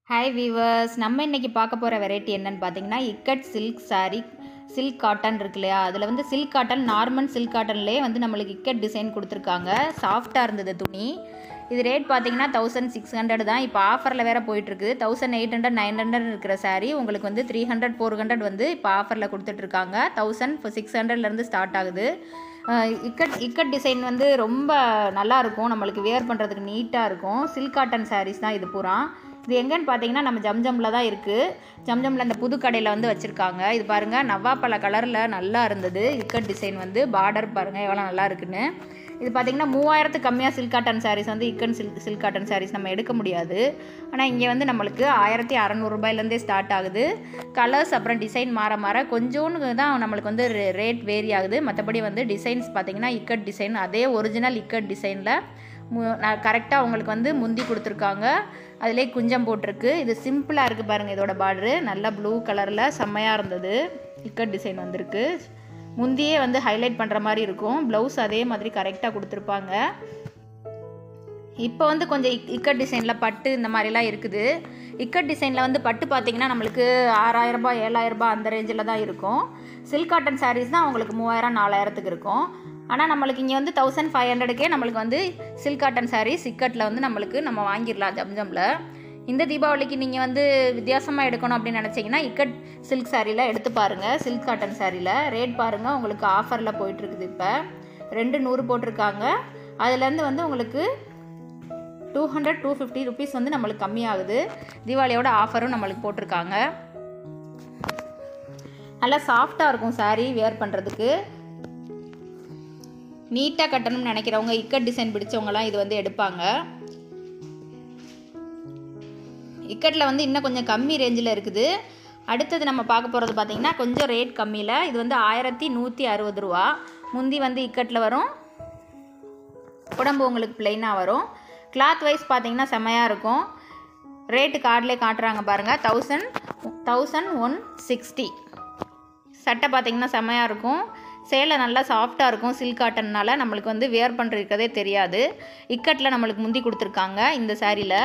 hi viewers நம்ம இன்னைக்கு பார்க்க போகிற வெரைட்டி என்னன்னு பார்த்தீங்கன்னா ikat silk saree silk cotton இருக்கு இல்லையா அதில் வந்து சில்க் காட்டன் நார்மல் சில்க் காட்டன்லேயே வந்து நம்மளுக்கு இக்கட் டிசைன் கொடுத்துருக்காங்க சாஃப்டாக இருந்தது துணி இது ரேட் பார்த்தீங்கன்னா தௌசண்ட் சிக்ஸ் ஹண்ட்ரட் தான் இப்போ ஆஃபரில் வேறு போயிட்டுருக்கு thousand eight hundred nine hundred இருக்கிற saree உங்களுக்கு வந்து த்ரீ ஹண்ட்ரட் ஃபோர் ஹண்ட்ரட் வந்து இப்போ ஆஃபரில் கொடுத்துட்ருக்காங்க தௌசண்ட் சிக்ஸ் ஹண்ட்ரட்லேருந்து ஸ்டார்ட் ஆகுது அஹ் இக்கட் இக்கட் டிசைன் வந்து ரொம்ப நல்லா இருக்கும் நம்மளுக்கு வேர் பண்ணுறதுக்கு நீட்டாக இருக்கும் சில்க் காட்டன் sarees தான் இது பூரா இது எங்கன்னு பார்த்தீங்கன்னா நம்ம ஜம்ஜம்ல தான் இருக்குது ஜம்ஜம்ல இந்த புது கடையில் வந்து வச்சுருக்காங்க இது பாருங்கள் நவ்வாப்பழ கலரில் நல்லா இருந்தது இக்கட் டிசைன் வந்து பார்டர் பாருங்கள் எவ்வளோ நல்லா இருக்குன்னு இது பார்த்தீங்கன்னா மூவாயிரத்துக்கு கம்மியாக சில்க் காட்டன் sarees வந்து ikat silk silk cotton sarees நம்ம எடுக்க முடியாது ஆனால் இங்கே வந்து நம்மளுக்கு ஆயிரத்தி அறநூறுபாயிலேருந்தே ஸ்டார்ட் ஆகுது கலர்ஸ் அப்புறம் டிசைன் மாற மாற கொஞ்சோன்னு தான் நம்மளுக்கு வந்து ரேட் வேரி ஆகுது மற்றபடி வந்து டிசைன்ஸ் பார்த்தீங்கன்னா இக்கட் டிசைன் அதே ஒரிஜினல் இக்கட் டிசைனில் கரெக்டாக உங்களுக்கு வந்து முந்தி கொடுத்துருக்காங்க அதிலே குஞ்சம் போட்டிருக்கு இது சிம்பிளாக இருக்குது பாருங்கள் இதோட பார்டரு நல்லா ப்ளூ கலரில் செம்மையாக இருந்தது இக்கட் டிசைன் வந்திருக்கு முந்தியே வந்து ஹைலைட் பண்ணுற மாதிரி இருக்கும் ப்ளவுஸ் அதே மாதிரி கரெக்டாக கொடுத்துருப்பாங்க இப்போ வந்து கொஞ்சம் இக் இக்கட் டிசைனில் பட்டு இந்த மாதிரிலாம் இருக்குது இக்கட் டிசைனில் வந்து பட்டு பார்த்தீங்கன்னா நம்மளுக்கு ஆறாயிரரூபா ஏழாயிரரூபா அந்த ரேஞ்சில் தான் இருக்கும் சில்க் காட்டன் sarees தான் உங்களுக்கு மூவாயிரம் நாலாயிரத்துக்கு இருக்கும் ஆனால் நம்மளுக்கு இங்கே வந்து தௌசண்ட் ஃபைவ் ஹண்ட்ரடுக்கே நம்மளுக்கு வந்து சில்க் காட்டன் sarees இக்கட்டில் வந்து நம்மளுக்கு நம்ம வாங்கிடலாம் ஜம்ஜம்ல இந்த தீபாவளிக்கு நீங்கள் வந்து வித்தியாசமாக எடுக்கணும் அப்படின்னு நினச்சிங்கன்னா இக்கட் சில்க் சாரியில் எடுத்து பாருங்கள் சில்க் காட்டன் சாரியில் ரேட் பாருங்கள் உங்களுக்கு ஆஃபரில் போயிட்டுருக்குது இப்போ ரெண்டு நூறு போட்டிருக்காங்க அதுலேருந்து வந்து உங்களுக்கு two hundred two fifty rupees வந்து நம்மளுக்கு கம்மியாகுது தீபாவளியோட ஆஃபரும் நம்மளுக்கு போட்டிருக்காங்க நல்லா சாஃப்டாக இருக்கும் saree வேர் பண்ணுறதுக்கு நீட்டாக கட்டணும்னு நினைக்கிறவங்க இக்கட் டிசைன் பிடிச்சவங்கலாம் இது வந்து எடுப்பாங்க இக்கட்டில் வந்து இன்னும் கொஞ்சம் கம்மி ரேஞ்சில் இருக்குது அடுத்தது நம்ம பார்க்க போகிறது பார்த்தீங்கன்னா கொஞ்சம் ரேட் கம்மியில் இது வந்து ஆயிரத்தி நூற்றி அறுபது ரூபா முந்தி வந்து இக்கட்டில் வரும் உடம்பு உங்களுக்கு பிளெயினாக வரும் கிளாத் வைஸ் பார்த்தீங்கன்னா செம்மையாக இருக்கும் ரேட்டு கார்டிலே காட்டுறாங்க பாருங்கள் தௌசண்ட் தௌசண்ட் ஒன் சிக்ஸ்டி சட்டை பார்த்தீங்கன்னா செம்மையாக இருக்கும் சேலை நல்லா சாஃப்டாக இருக்கும் சில்க் காட்டன்னால நம்மளுக்கு வந்து வேர் பண்ணுறதுக்கதே தெரியாது இக்கட்டில் நம்மளுக்கு முந்தி கொடுத்துருக்காங்க இந்த சாரியில்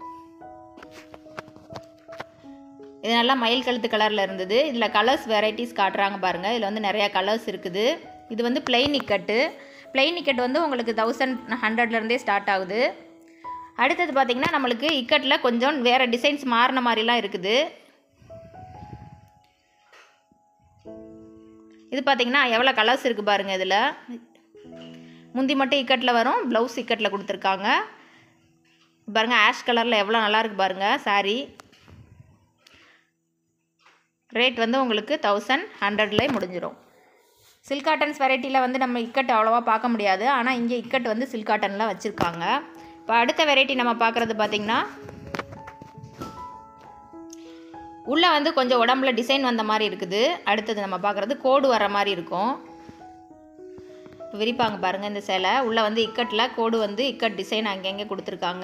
இது நல்லா மயில் கழுத்து கலரில் இருந்தது இதில் கலர்ஸ் வெரைட்டிஸ் காட்டுறாங்க பாருங்கள் இதில் வந்து நிறையா கலர்ஸ் இருக்குது இது வந்து பிளெயின் இக்கட்டு பிளெயின் இக்கட் வந்து உங்களுக்கு தௌசண்ட் ஹண்ட்ரட்லேருந்தே ஸ்டார்ட் ஆகுது அடுத்தது பார்த்திங்கன்னா நம்மளுக்கு இக்கட்டில் கொஞ்சம் வேறு டிசைன்ஸ் மாறின மாதிரிலாம் இருக்குது இது பார்த்திங்கன்னா எவ்வளோ கலர்ஸ் இருக்குது பாருங்கள் இதில் முந்தி மட்டும் இக்கட்டில் வரும் ப்ளவுஸ் இக்கட்டில் கொடுத்துருக்காங்க பாருங்கள் ஆஷ் கலரில் எவ்வளோ நல்லா இருக்கு பாருங்கள் saree ரேட் வந்து உங்களுக்கு தௌசண்ட் ஹண்ட்ரட்லேயே முடிஞ்சிடும் சில்க் காட்டன்ஸ் வெரைட்டியில் வந்து நம்ம இக்கட் அவ்வளோவா பார்க்க முடியாது ஆனால் இங்கே இக்கட் வந்து சில்க் காட்டனில் வச்சுருக்காங்க இப்போ அடுத்த வெரைட்டி நம்ம பார்க்குறது பார்த்திங்கன்னா உள்ளே வந்து கொஞ்சம் உடம்புல டிசைன் வந்த மாதிரி இருக்குது அடுத்தது நம்ம பார்க்குறது கோடு வர மாதிரி இருக்கும் இப்போ விரிப்பாங்க பாருங்கள் இந்த சேலை உள்ளே வந்து இக்கட்டில் கோடு வந்து இக்கட் டிசைன் அங்கங்கே கொடுத்துருக்காங்க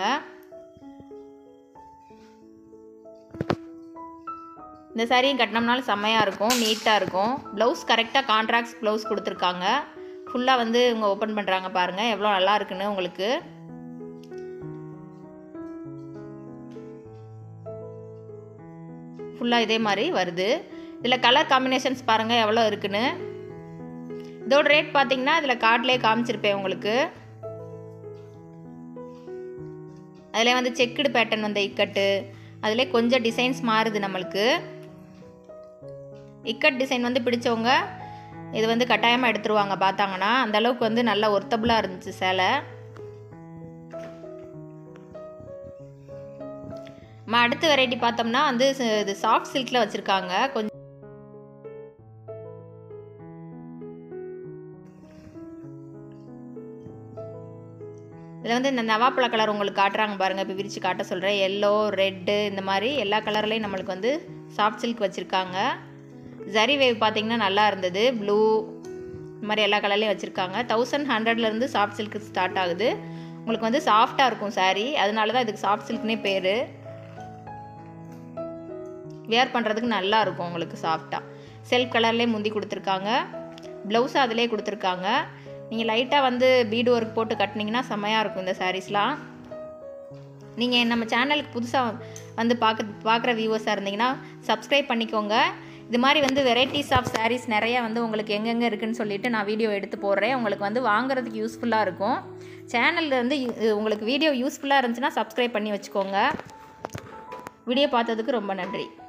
இந்த சாரியும் கட்டினோம்னாலும் செம்மையாக இருக்கும் நீட்டாக இருக்கும் ப்ளவுஸ் கரெக்டாக கான்ட்ராக்ட்ஸ் ப்ளவுஸ் கொடுத்துருக்காங்க ஃபுல்லாக வந்து இவங்க ஓப்பன் பண்ணுறாங்க பாருங்கள் எவ்வளோ நல்லா இருக்குன்னு உங்களுக்கு ஃபுல்லாக இதே மாதிரி வருது இதில் கலர் காம்பினேஷன்ஸ் பாருங்கள் எவ்வளோ இருக்குன்னு இதோட ரேட் பார்த்தீங்கன்னா இதில் கார்ட்லேயே காமிச்சிருப்பேன் உங்களுக்கு அதில் வந்து செக்குடு பேட்டர்ன் வந்த இக்கட்டு அதில் கொஞ்சம் டிசைன்ஸ் மாறுது நம்மளுக்கு இக்கட் டிசைன் வந்து பிடிச்சவங்க இது வந்து கட்டாயமாக எடுத்துருவாங்க பார்த்தாங்கன்னா அந்த அளவுக்கு வந்து நல்லா ஒர்த்தபுளாக இருந்துச்சு சேலை நம்ம அடுத்த வெரைட்டி பார்த்தோம்னா வந்து ச- இது சாஃப்ட் சில்கில் வச்சுருக்காங்க கொஞ்சம் இதில் வந்து இந்த நவாப்பழ கலர் உங்களுக்கு காட்டுறாங்க பாருங்கள் இப்போ விரித்து காட்ட சொல்கிறேன் எல்லோ ரெட்டு இந்த மாதிரி எல்லா கலர்லேயும் நம்மளுக்கு வந்து சாஃப்ட் சில்க் வச்சுருக்காங்க ஜரி வேவ் பார்த்தீங்கன்னா நல்லா இருந்தது ப்ளூ இந்த மாதிரி எல்லா கலர்லேயும் வச்சுருக்காங்க தௌசண்ட் ஹண்ட்ரட்லேருந்து சாஃப்ட் சில்க் ஸ்டார்ட் ஆகுது உங்களுக்கு வந்து சாஃப்டாக இருக்கும் saree அதனால தான் இதுக்கு சாஃப்ட் சில்க்னே பேர் வேர் பண்ணுறதுக்கு நல்லா இருக்கும் உங்களுக்கு சாஃப்டாக செல்ஃப் கலர்லேயே முந்தி கொடுத்துருக்காங்க ப்ளவுஸ் அதிலே கொடுத்துருக்காங்க நீங்கள் லைட்டாக வந்து பீடு ஒர்க் போட்டு கட்டினீங்கன்னா செம்மையாக இருக்கும் இந்த சாரீஸ்லாம் நீங்கள் நம்ம சேனலுக்கு புதுசாக வந்து பார்க்க பார்க்குற வியூவர்ஸாக இருந்தீங்கன்னா சப்ஸ்கிரைப் பண்ணிக்கோங்க இது மாதிரி வந்து வெரைட்டிஸ் ஆஃப் sarees நிறைய வந்து உங்களுக்கு எங்கெங்கே இருக்குன்னு சொல்லிட்டு நான் வீடியோ எடுத்து போடுறேன் உங்களுக்கு வந்து வாங்குறதுக்கு யூஸ்ஃபுல்லாக இருக்கும் சேனலில் வந்து இ- உங்களுக்கு வீடியோ யூஸ்ஃபுல்லாக இருந்துச்சுன்னா சப்ஸ்கிரைப் பண்ணி வச்சுக்கோங்க வீடியோ பார்த்ததுக்கு ரொம்ப நன்றி